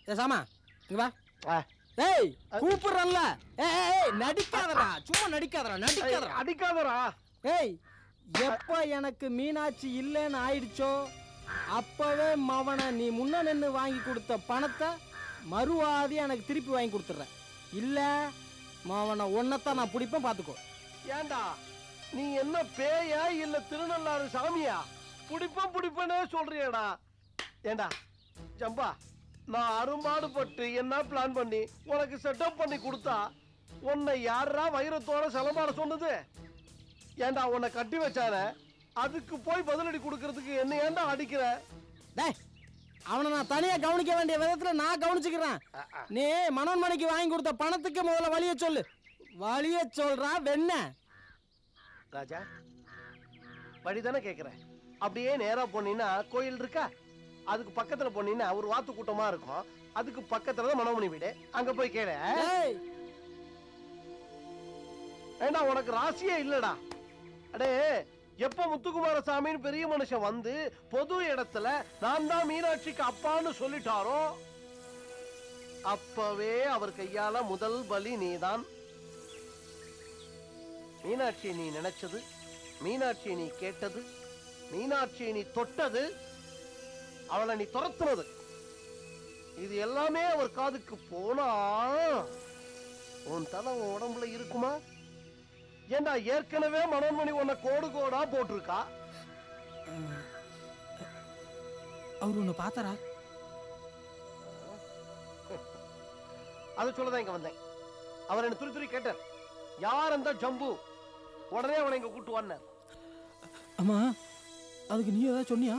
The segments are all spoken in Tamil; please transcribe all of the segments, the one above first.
ஏ சாமா இங்க வா ஆ. ஏய் கூப்பிடுறல்ல ஏய் ஏய், ஏய் நடிக்காதடா சும்மா நடிக்காதடா நடிக்காதடா அடிக்காதடா ஏய் எப்ப எனக்கு மீனாட்சி இல்லைன்னு ஆயிடுச்சோ அப்பவே மவனை நீ முன்ன நின்று வாங்கி கொடுத்த பணத்தை மறுவாதி எனக்கு திருப்பி வாங்கி கொடுத்துட்ற இல்ல மவனை ஒன்னத்தான் நான் பிடிப்பேன் பார்த்துக்கோ ஏண்டா நீ என்ன பேயா இல்ல திருநள்ளாறு சாமியா புடிப்பேன் புடிப்பேனே சொல்றியேடா ஏண்டா ஜம்பா நான் அரும்பாடுபட்டு என்ன பிளான் பண்ணி உனக்கு செட்டப் பண்ணி கொடுத்தா உன்னை யாரா வைரத்தோட செலமாட சொன்னது ஏண்டா உன்னை கட்டி வச்சானே அதுக்கு போய் பதிலடி கொடுக்கறதுக்கு என்ன ஏன்டா அடிக்கிற டேய் அவனை நான் தனியா கவனிக்க வேண்டிய விதத்துல நான் கவனிச்சுக்கிறேன் நீ மனோன்மணிக்கு வாங்கி கொடுத்த பணத்துக்கு முதல்ல வழிய சொல்லு வழிய சொல்றா வெண்ண ராஜா வழிதானே கேக்குறேன் அப்படியே நேரா போனீங்கன்னா கோயில் இருக்கா அதுக்கு பக்கத்துல போனீங்கன்னா ஒரு வாத்து கூட்டமா இருக்கும் அதுக்கு பக்கத்துல தான் மனோமணி வீடு அங்க போய் கேளு ஏய் ஏண்டா உனக்கு ராசியே இல்லடா அடே எப்ப முத்துக்குமாரசாமின்னு பெரிய மனுஷன் வந்து பொது இடத்துல நான் தான் மீனாட்சிக்கு அப்பான்னு சொல்லிட்டாரோ அப்பவே அவர் கையால முதல் பலி நீதான் மீனாட்சியை நீ நினைச்சது மீனாட்சியை நீ கேட்டது மீனாட்சியை நீ தொட்டது அவளை நீ துரத்துனது இது எல்லாமே அவர் காதுக்கு போனா உன் தலை உன் உடம்புல இருக்குமா ஏண்டா ஏற்கனவே மனோன்மணி உன்னை கோடு கோடா போட்டிருக்கா அவர் உன்னை பார்த்தாரா அதை சொல்லதான் இங்க வந்தேன் அவர் என்ன துரி துரி கேட்டார் யார் அந்த ஜம்பு உடனே அவனை இங்க கூட்டு வந்தார் அம்மா அதுக்கு நீ ஏதாவது சொன்னியா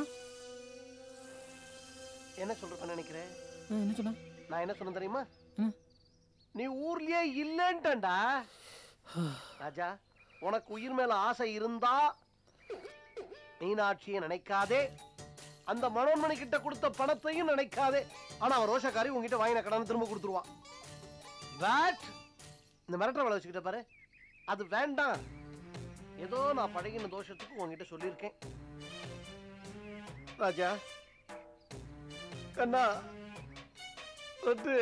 என்ன சொல்றதுன்னு நினைக்கிறேன் ஆ, என்ன சொன்ன நான் என்ன சொன்னேன் தெரியுமா ம். நீ ஊர்லயே இல்லன்ட்டா ராஜா உனக்கு உயிர் மேல ஆசை இருந்தா மீனாட்சியை நினைக்காதே அந்த மனோன்மணி கிட்ட கொடுத்த பணத்தையும் நினைக்காதே ஆனா அவன் ரோஷக்காரி உங்ககிட்ட வாங்கின கடன் திரும்ப கொடுத்துருவான் வேட் இந்த மிரட்டை வேலை வச்சுக்கிட்ட பாரு அது வேண்டாம் ஏதோ நான் பழகின தோஷத்துக்கு உங்ககிட்ட சொல்லியிருக்கேன் ராஜா கண்ணா தொட்டு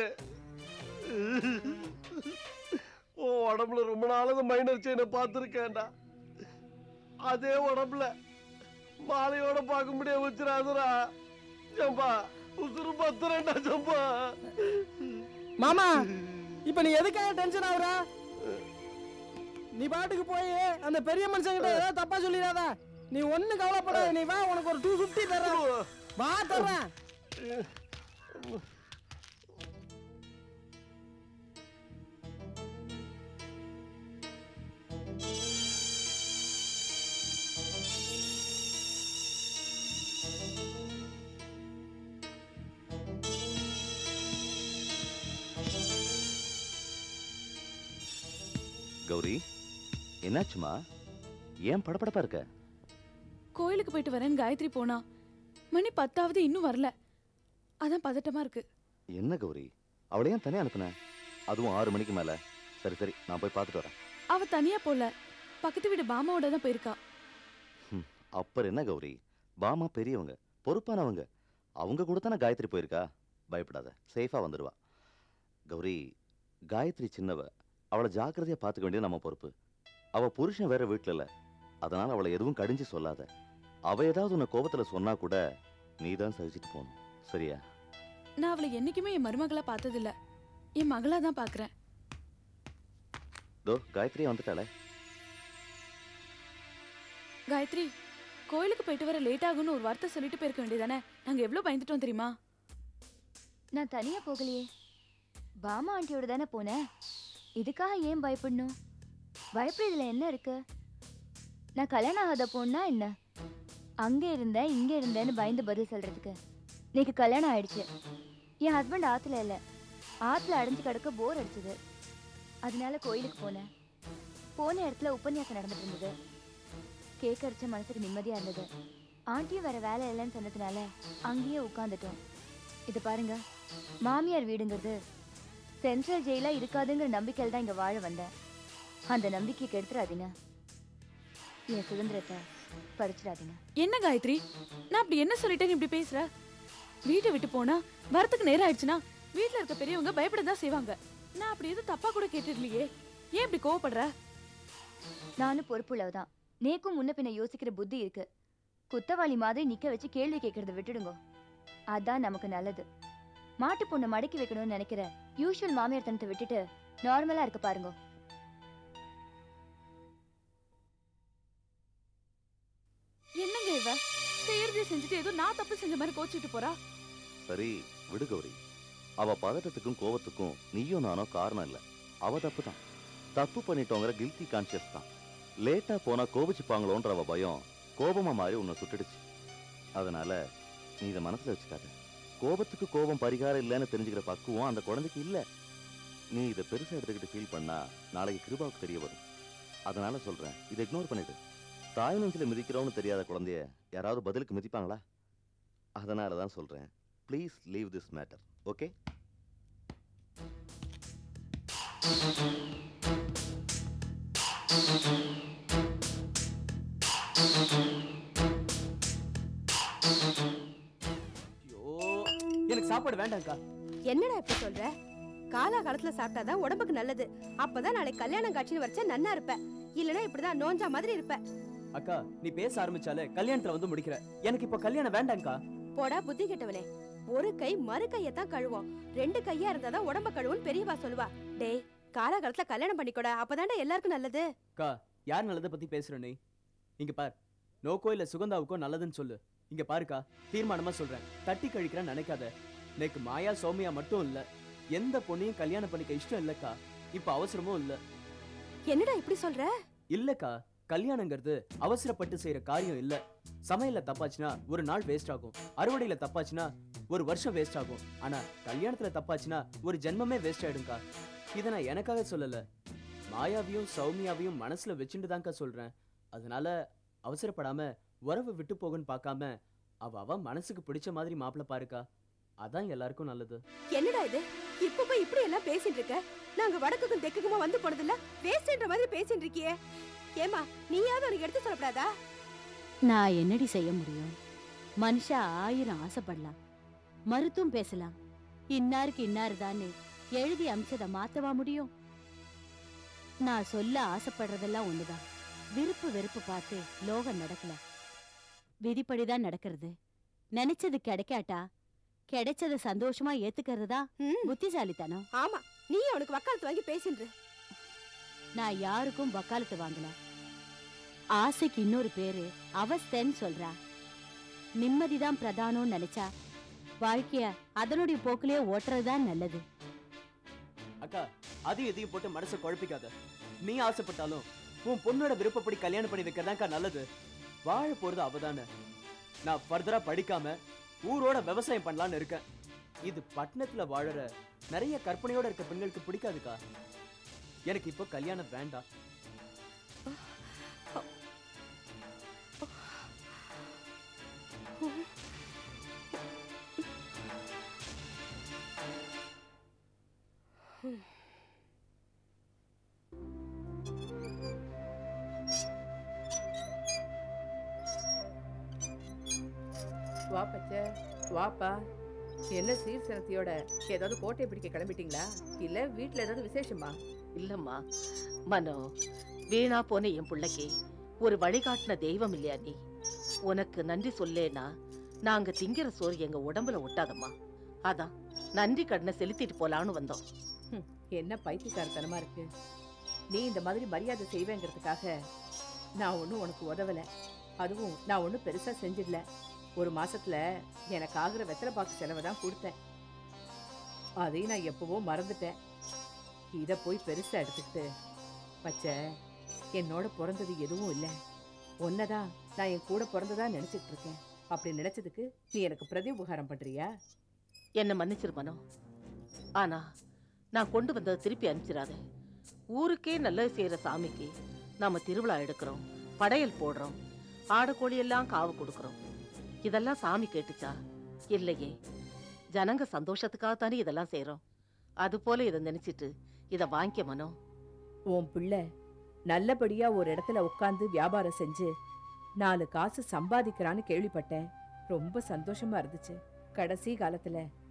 ஓ உடம்புல ரொம்ப நாள் மைனர் செயினை பார்த்துருக்கேன்டா அதே உடம்புல மாலையோட பார்க்க முடிய வச்சிடாதடா ஜம்பா உசுறு பத்துறேன்டா ஜம்பா மாமா இப்ப நீ எதுக்காக டென்ஷன் ஆகுற நீ பாட்டுக்கு போய் அந்த பெரிய மனுஷங்கிட்ட ஏதாவது தப்பா சொல்லிடாத நீ ஒண்ணு கவலைப்படாத நீ வா உனக்கு ஒரு டூ ஃபிஃப்டி தர்றேன் வா தர்றேன் கௌரி என்னாச்சுமா ஏன் படபடப்பா இருக்க கோயிலுக்கு போயிட்டு வரேன் காயத்ரி போனா மணி பத்தாவது இன்னும் வரல அதான் பதட்டமா இருக்கு என்ன கௌரி அவளை ஏன் தனியா அனுப்புன அதுவும் ஆறு மணிக்கு மேல சரி சரி நான் போய் பார்த்துட்டு வரேன் அவ தனியா போல பக்கத்து வீடு பாமாவோட தான் போயிருக்கா அப்புறம் என்ன கௌரி பாமா பெரியவங்க பொறுப்பானவங்க அவங்க கூட தானே காயத்ரி போயிருக்கா பயப்படாத சேஃபா வந்துடுவா கௌரி காயத்ரி சின்னவ அவளை ஜாக்கிரதையா பார்த்துக்க வேண்டியது நம்ம பொறுப்பு அவ புருஷன் வேற வீட்டுல இல்ல அதனால அவளை எதுவும் கடிஞ்சு சொல்லாத அவ ஏதாவது உன்னை கோபத்துல சொன்னா கூட நீ தான் சகிச்சுட்டு போகணும் சரியா நான் அவளை என்னைக்குமே என் மருமகளா பார்த்ததில்ல என் மகளா தான் பாக்குறேன் தோ காயத்ரியா வந்துட்டாளே காயத்ரி கோயிலுக்கு போயிட்டு வர லேட் ஆகும்னு ஒரு வார்த்தை சொல்லிட்டு போயிருக்க வேண்டியதானே நாங்க எவ்வளவு பயந்துட்டோம் தெரியுமா நான் தனியா போகலையே பாமா ஆண்டியோட தானே போனேன் இதுக்காக ஏன் பயப்படணும் பயப்படுறதுல என்ன இருக்கு நான் கல்யாணம் ஆகாத பொண்ணா என்ன அங்க இருந்தேன் இங்க இருந்தேன்னு பயந்து பதில் சொல்றதுக்கு இன்னைக்கு கல்யாணம் ஆயிடுச்சு என் ஹஸ்பண்ட் ஆத்துல இல்ல ஆத்துல அடைஞ்சு கிடக்க போர் அடிச்சது அதனால கோயிலுக்கு போனேன் போன இடத்துல உபன்யாசம் நடந்துட்டு இருந்தது கேக் அடிச்ச மனசுக்கு நிம்மதியா இருந்தது ஆண்டியும் வேற வேலை இல்லைன்னு சொன்னதுனால அங்கேயே உட்காந்துட்டோம் இது பாருங்க மாமியார் வீடுங்கிறது சென்ட்ரல் ஜெயிலா இருக்காதுங்கிற நம்பிக்கையில் தான் இங்க வாழ வந்தேன் அந்த நம்பிக்கையை கெடுத்துறாதீங்க என் சுதந்திரத்தை பறிச்சிடாதீங்க என்ன காயத்ரி நான் அப்படி என்ன சொல்லிட்டேன்னு இப்படி பேசுற வீட்டை விட்டு போனா வரத்துக்கு நேரம் ஆயிடுச்சுன்னா வீட்ல இருக்க பெரியவங்க பயப்பட தான் செய்வாங்க நான் அப்படி எதுவும் தப்பா கூட கேட்டுடலையே ஏன் இப்படி கோவப்படுற நானும் பொறுப்புள்ளவதான் நேக்கும் முன்ன பின்ன யோசிக்கிற புத்தி இருக்கு குத்தவாளி மாதிரி நிக்க வச்சு கேள்வி கேட்கறத விட்டுடுங்க அதான் நமக்கு நல்லது மாட்டு பொண்ணை மடக்கி வைக்கணும்னு நினைக்கிற யூஷுவல் மாமியார் தனத்தை விட்டுட்டு நார்மலா இருக்க பாருங்க என்னங்க இவ செய்யறதே செஞ்சுட்டு ஏதோ நான் தப்பு செஞ்ச மாதிரி கோச்சிட்டு போறா சரி விடு கௌரி அவ பதட்டத்துக்கும் கோவத்துக்கும் நீயும் நானும் காரணம் இல்ல அவ தப்பு தான் தப்பு பண்ணிட்டோங்கிற கில்ட்டி கான்சியஸ் தான் லேட்டா போனா கோபிச்சுப்பாங்களோன்ற அவ பயம் கோபமா மாறி உன்னை சுட்டுடுச்சு அதனால நீ இதை மனசுல வச்சுக்காத கோபத்துக்கு கோபம் பரிகாரம் இல்லைன்னு தெரிஞ்சுக்கிற பக்குவம் அந்த குழந்தைக்கு இல்ல நீ இதை பெருசா எடுத்துக்கிட்டு ஃபீல் பண்ணா நாளைக்கு கிருபாவுக்கு தெரிய வரும் அதனால சொல்றேன் இதை இக்னோர் பண்ணிடு தாய் நெஞ்சில மிதிக்கிறோம்னு தெரியாத குழந்தைய யாராவது பதிலுக்கு மிதிப்பாங்களா அதனால தான் சொல்றேன் please leave this matter okay ஐயோ எனக்கு சாப்பாடு வேண்டாம்க்கா என்னடா இப்ப சொல்ற காலா காலத்துல சாப்பிட்டாதான் உடம்புக்கு நல்லது அப்பதான் நாளைக்கு கல்யாணம் காட்சின்னு வச்சா நன்னா இருப்ப இல்லனா இப்படிதான் நோஞ்சா மாதிரி இருப்ப அக்கா நீ பேச ஆரம்பிச்சாலே கல்யாணத்துல வந்து முடிக்கிற எனக்கு இப்ப கல்யாணம் வேண்டாம்க்கா போடா புத்தி கெட்டவனே ஒரு கை மறு கையத்தான் கழுவோம் ரெண்டு கையா இருந்தாதான் உடம்ப கழுவுன்னு பெரியவா சொல்லுவா டேய் காலா காலத்துல கல்யாணம் பண்ணிக்கோடா அப்பதான்டா எல்லாருக்கும் நல்லது அக்கா யார் நல்லதை பத்தி பேசுற நீ இங்க பார் நோக்கோ இல்ல சுகந்தாவுக்கோ நல்லதுன்னு சொல்லு இங்க பாருக்கா தீர்மானமா சொல்றேன் தட்டி கழிக்கிறேன்னு நினைக்காத எனக்கு மாயா சௌமியா மட்டும் இல்ல எந்த பொண்ணையும் கல்யாணம் பண்ணிக்க இஷ்டம் இல்லக்கா இப்ப அவசரமும் இல்ல என்னடா இப்படி சொல்ற இல்லக்கா கல்யாணங்கிறது அவசரப்பட்டு செய்யற காரியம் இல்ல சமையல்ல தப்பாச்சுன்னா ஒரு நாள் வேஸ்ட் ஆகும் அறுவடையில தப்பாச்சுன்னா ஒரு வருஷம் வேஸ்ட் ஆகும் ஆனா கல்யாணத்துல தப்பாச்சுன்னா ஒரு ஜென்மமே வேஸ்ட் ஆயிடும்க்கா இதை நான் எனக்காக சொல்லல மாயாவையும் சௌமியாவையும் மனசுல வச்சுட்டு தான்க்கா சொல்றேன் அதனால அவசரப்படாம உறவு விட்டு போகுன்னு பார்க்காம அவ அவ மனசுக்கு பிடிச்ச மாதிரி மாப்பிள்ள பாருக்கா அதான் எல்லாருக்கும் நல்லது என்னடா இது இப்ப போய் இப்படி எல்லாம் பேசிட்டு இருக்க நாங்க வடக்குக்கும் தெற்குக்குமா வந்து போனதில்ல வேஸ்ட்ன்ற மாதிரி பேசிட்டு இருக்கியே ஏமா நீயாவது உனக்கு எடுத்து சொல்லப்படாதா நான் என்னடி செய்ய முடியும் மனுஷா ஆயிரம் ஆசைப்படலாம் மருத்துவம் பேசலாம் இன்னாருக்கு இன்னாரு தானே எழுதி அமிச்சதை மாத்தவா முடியும் நான் சொல்ல ஆசைப்படுறதெல்லாம் ஒண்ணுதான் விருப்பு வெறுப்பு பார்த்து லோகம் நடக்கல விதிப்படிதான் நடக்கிறது நினைச்சது கிடைக்காட்டா கிடைச்சத சந்தோஷமா ஏத்துக்கிறது தான் ம், புத்திசாலித்தனம் ஆமா நீ அவனுக்கு வக்காலத்து வாங்கி பேசிட்டு இரு. நான் யாருக்கும் வக்காலத்து வாங்கல ஆசைக்கு இன்னொரு பேரு அவஸ்தைன்னு சொல்றா நிம்மதிதான் பிரதானம்னு நினைச்சா வாழ்க்கைய அதனுடைய போக்கிலே ஓட்டுறதுதான் நல்லது அக்கா அதையும் இதையும் போட்டு மனசை குழப்பிக்காத நீ ஆசைப்பட்டாலும் உன் பொண்ணோட விருப்பப்படி கல்யாணம் பண்ணி வைக்கிறதாக்கா நல்லது வாழ போறது அவதானே நான் ஃபர்தரா படிக்காம ஊரோட விவசாயம் பண்ணலாம்னு இருக்கேன் இது பட்டணத்துல வாழற நிறைய கற்பனையோட இருக்க பெண்களுக்கு பிடிக்காதுக்கா எனக்கு இப்போ கல்யாணம் வேண்டாம் வா பச்சை வாப்பா என்ன சீர்சனத்தையோட ஏதாவது கோட்டை பிடிக்க கிளம்பிட்டீங்களா இல்ல வீட்ல ஏதாவது விசேஷமா இல்லம்மா மனோ வீணா போன என் பிள்ளைக்கு ஒரு வழிகாட்டின தெய்வம் இல்லையா நீ உனக்கு நன்றி சொல்லேனா நாங்க திங்கிற சோறு எங்க உடம்புல ஒட்டாதம்மா அதான் நன்றி கடனை செலுத்திட்டு போலான்னு வந்தோம் என்ன பைத்தியக்காரத்தனமா இருக்கு நீ இந்த மாதிரி மரியாதை செய்வேங்கிறதுக்காக நான் ஒன்றும் உனக்கு உதவல அதுவும் நான் ஒன்றும் பெருசா செஞ்சிடல ஒரு மாசத்துல எனக்கு ஆகுற வெத்தலை பாக்கு செலவை தான் கொடுத்தேன் அதையும் நான் எப்பவோ மறந்துட்டேன் இதை போய் பெருசா எடுத்துக்கிட்டு பச்சை என்னோட பிறந்தது எதுவும் இல்லை ஒன்னதான் நான் என் கூட பிறந்ததா நினைச்சிட்டு இருக்கேன் அப்படி நினைச்சதுக்கு நீ எனக்கு பிரதி உபகாரம் பண்றியா என்ன மன்னிச்சிரு மனோ ஆனா நான் கொண்டு வந்ததை திருப்பி அனுப்பிச்சிடாத ஊருக்கே நல்லது செய்யற சாமிக்கு நாம திருவிழா எடுக்கிறோம் படையல் போடுறோம் ஆடு கோழி எல்லாம் காவு கொடுக்கறோம் இதெல்லாம் சாமி கேட்டுச்சா இல்லையே ஜனங்க சந்தோஷத்துக்காக தானே இதெல்லாம் செய்றோம் அது போல இதை நினைச்சிட்டு இதை வாங்கிக்க மனோ உன் பிள்ளை நல்லபடியா ஒரு இடத்துல உட்காந்து வியாபாரம் செஞ்சு நாலு காசு சம்பாதிக்கிறான்னு கேள்விப்பட்டேன் ரொம்ப சந்தோஷமா இருந்துச்சு கடைசி காலத்துல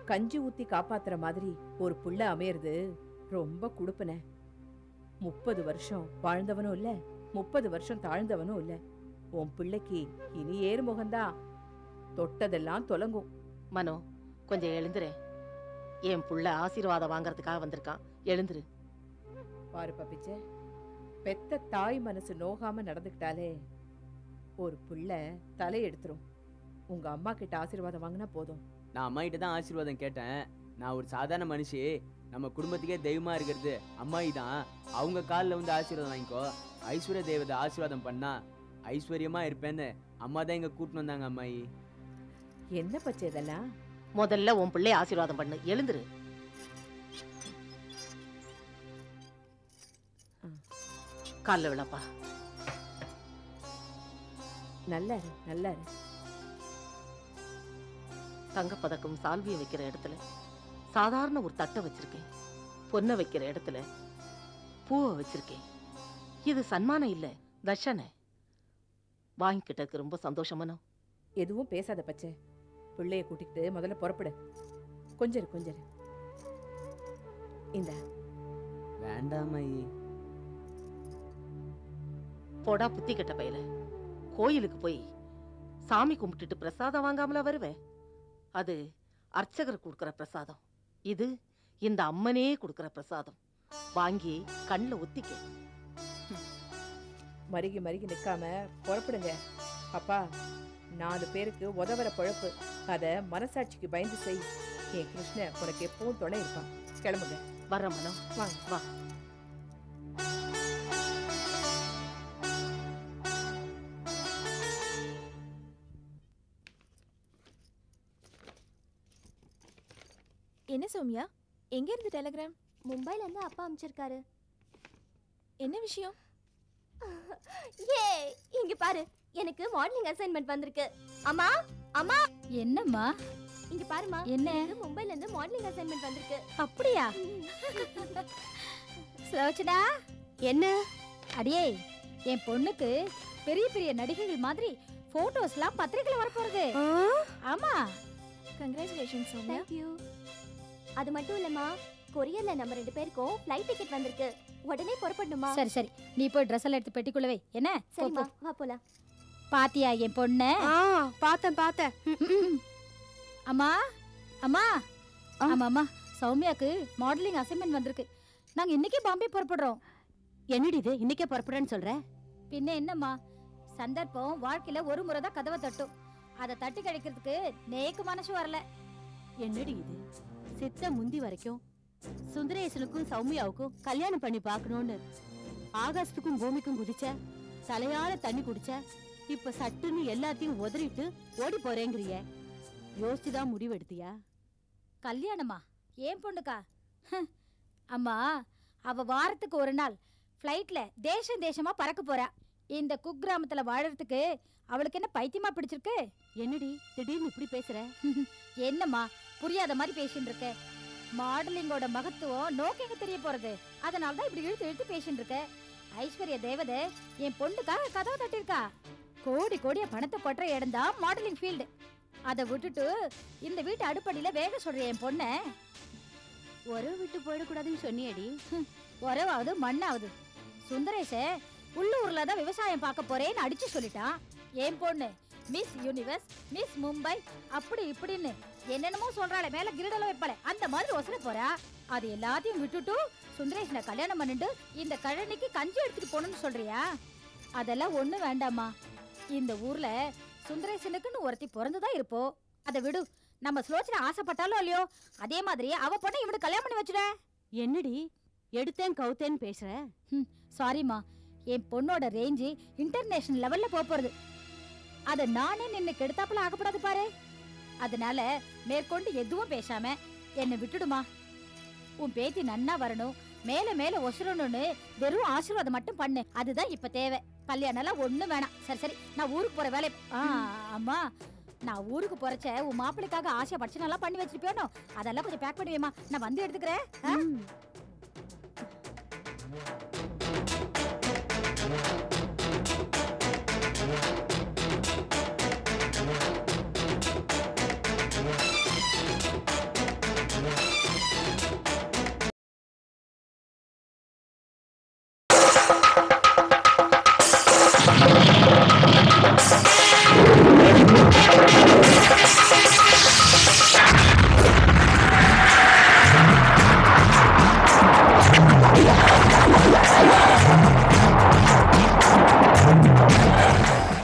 கஞ்சி ஊத்தி காப்பாத்துற மாதிரி ஒரு புள்ள அமையறது ரொம்ப குடுப்பன முப்பது வருஷம் வாழ்ந்தவனும் இல்ல முப்பது வருஷம் தாழ்ந்தவனும் இல்ல உன் பிள்ளைக்கு இனி ஏறு முகம்தான் தொட்டதெல்லாம் தொலங்கும் மனோ கொஞ்சம் எழுந்துரு என் புள்ள ஆசீர்வாதம் வாங்குறதுக்காக வந்திருக்கான் எழுந்துரு பாரு பப்பிச்சே பெத்த தாய் மனசு நோகாம நடந்துக்கிட்டாலே ஒரு புள்ள தலை எடுத்துரும் உங்க அம்மா கிட்ட ஆசீர்வாதம் வாங்கினா போதும் நான் அம்மா கிட்ட தான் ஆசீர்வாதம் கேட்டேன் நான் ஒரு சாதாரண மனுஷி நம்ம குடும்பத்துக்கே தெய்வமா இருக்கிறது அம்மாயி தான் அவங்க காலில் வந்து ஆசீர்வாதம் வாங்கிக்கோ ஐஸ்வர்ய தேவதை ஆசீர்வாதம் பண்ணா ஐஸ்வர்யமா இருப்பேன்னு அம்மா தான் இங்க கூட்டின்னு வந்தாங்க அம்மாயி என்ன பச்சை இதெல்லாம் முதல்ல உன் பிள்ளை ஆசீர்வாதம் பண்ணு எழுந்துரு காலில் விழப்பா நல்லா இரு நல்லா இரு தங்கப்பதக்கம் சால்வியை வைக்கிற இடத்துல சாதாரண ஒரு தட்டை வச்சிருக்கேன் பொண்ணை வைக்கிற இடத்துல பூவை வச்சிருக்கேன் இது சன்மானம் இல்ல தர்ஷனை வாங்கிக்கிட்டதுக்கு ரொம்ப சந்தோஷமானோ எதுவும் பேசாத பச்சை பிள்ளைய கூட்டிக்கிட்டு முதல்ல புறப்படு கொஞ்சம் இரு, கொஞ்சம் இரு. இந்த வேண்டாம் ஐயே போடா புத்தி கெட்ட பையல கோயிலுக்கு போய் சாமி கும்பிட்டுட்டு பிரசாதம் வாங்காமல வருவே அது அர்ச்சகர் கொடுக்கிற பிரசாதம் இது இந்த அம்மனே கொடுக்கிற பிரசாதம் வாங்கி கண்ணுல ஒத்திக்க மருகி மருகி நிக்காம புறப்படுங்க அப்பா நாலு பேருக்கு உதவுற பொழப்பு அத மனசாட்சிக்கு பயந்து செய் என் கிருஷ்ண உனக்கு எப்பவும் துணை இருப்பான் கிளம்புங்க வர்ற மனம் வாங்க வா என்ன சௌமியா எங்க இருந்து டெலிகிராம் மும்பைல இருந்து அப்பா அனுப்பிச்சிருக்காரு என்ன விஷயம் ஏ இங்க பாரு எனக்கு மாடலிங் அசைன்மெண்ட் வந்திருக்கு அம்மா அம்மா என்னம்மா இங்க பாருமா என்ன? எனக்கு மும்பைல இருந்து மாடலிங் அசைன்மெண்ட் வந்திருக்கு அப்படியா சுலோச்சனா என்ன அடியே என் பொண்ணுக்கு பெரிய பெரிய நடிகைகள் மாதிரி போட்டோஸ்லாம் பத்திரிக்கையில வரப்போறது ஆமா கங்க்ராச்சுலேஷன் சௌமியா தேங்க் யூ அது மட்டும் இல்லம்மா கொரியர்ல நம்ம ரெண்டு பேருக்கும் ஃப்ளைட் டிக்கெட் வந்திருக்கு உடனே புறப்படணுமா சரி சரி நீ போய் ட்ரெஸ் எல்லாம் எடுத்து பெட்டிக்குள்ள வை என்ன போ, சரிம்மா போ. வா போலாம் பாத்தியா என் பொண்ணு ஆ பார்த்தேன் பார்த்தேன் அம்மா அம்மா ஆமா அம்மா சௌமியாக்கு மாடலிங் அசைன்மெண்ட் வந்திருக்கு நாங்க இன்னைக்கே பாம்பே புறப்படுறோம் என்னடி இது இன்னைக்கே புறப்படுறேன்னு சொல்ற பின்ன என்னம்மா சந்தர்ப்பம் வாழ்க்கையில ஒரு முறை தான் கதவை தட்டும் அதை தட்டி கழிக்கிறதுக்கு நேக்கு மனசு வரல என்னடி இது சித்த முந்தி வரைக்கும் சுந்தரேசனுக்கும் சௌமியாவுக்கும் கல்யாணம் பண்ணி பார்க்கணும்னு ஆகாசத்துக்கும் பூமிக்கும் குதிச்ச தலையால தண்ணி குடிச்ச இப்ப சட்டுன்னு எல்லாத்தையும் உதறிட்டு ஓடி போறேங்கிறிய யோசிச்சுதான் முடிவெடுத்தியா கல்யாணமா ஏன் பொண்ணுக்கா ஹம். அம்மா அவ வாரத்துக்கு ஒரு நாள் ஃப்ளைட்ல தேசம் தேசமா பறக்க போறா இந்த குக்கிராமத்துல வாழறதுக்கு அவளுக்கு என்ன பைத்தியமா பிடிச்சிருக்கு என்னடி திடீர்னு இப்படி பேசுற என்னம்மா புரியாத மாதிரி பேசிட்டு இருக்க மாடலிங்கோட மகத்துவம் நோக்கிங்க தெரிய போறது அதனால தான் இப்படி இழுத்து இழுத்து பேசிட்டு இருக்க ஐஸ்வர்ய தேவதை என் பொண்ணுக்காக கதவை தட்டிருக்கா கோடி கோடிய பணத்தை கொட்டுற இடம் தான் மாடலிங் ஃபீல்டு அதை விட்டுட்டு இந்த வீட்டு அடுப்படியில வேக சொல்ற என் பொண்ணை உறவு விட்டு போயிடக்கூடாதுன்னு சொன்னியடி உறவாவது மண்ணாவது சுந்தரேச உள்ளூர்ல தான் விவசாயம் பார்க்க போறேன்னு அடிச்சு சொல்லிட்டான் என் பொண்ணு மிஸ் யூனிவர்ஸ் மிஸ் மும்பை அப்படி இப்படின்னு என்னென்னமோ சொல்றாளே மேல கிரீடெல்லாம் வைப்பாளே அந்த மாதிரி ஒசர போறா அது எல்லாத்தையும் விட்டுட்டு சுந்தரேஷனை கல்யாணம் பண்ணிட்டு இந்த கழனிக்கு கஞ்சி எடுத்துட்டு போகணும்னு சொல்றியா அதெல்லாம் ஒண்ணு வேண்டாம்மா இந்த ஊர்ல சுந்தரேசனுக்குன்னு ஒருத்தி பிறந்துதான் இருப்போ அதை விடு நம்ம சுலோச்சனை ஆசைப்பட்டாலும் இல்லையோ அதே மாதிரி அவ பொண்ணை இவனுக்கு கல்யாணம் பண்ணி வச்சுட என்னடி எடுத்தேன் கவுத்தேன்னு பேசுற சாரிம்மா என் பொண்ணோட ரேஞ்சு இன்டர்நேஷனல் லெவல்ல போக போறது அத நானே நின்னு கெடுத்தாப்புல ஆகப்படாது பாரு அதனால மேற்கொண்டு எதுவும் பேசாம என்னை விட்டுடுமா உன் பேத்தி நன்னா வரணும் மேல மேல ஒசரணும்னு வெறும் ஆசீர்வாதம் மட்டும் பண்ணு அதுதான் இப்ப தேவை கல்யாணம் எல்லாம் ஒண்ணும் வேணாம் சரி சரி நான் ஊருக்கு போற வேலை ஆ, அம்மா நான் ஊருக்கு போறச்ச உன் மாப்பிள்ளைக்காக ஆசையா பட்சம் நல்லா பண்ணி வச்சிருப்பியோனோ அதெல்லாம் கொஞ்சம் பேக் பண்ணி வைமா நான் வந்து எடுத்துக்கிறேன் ஆ?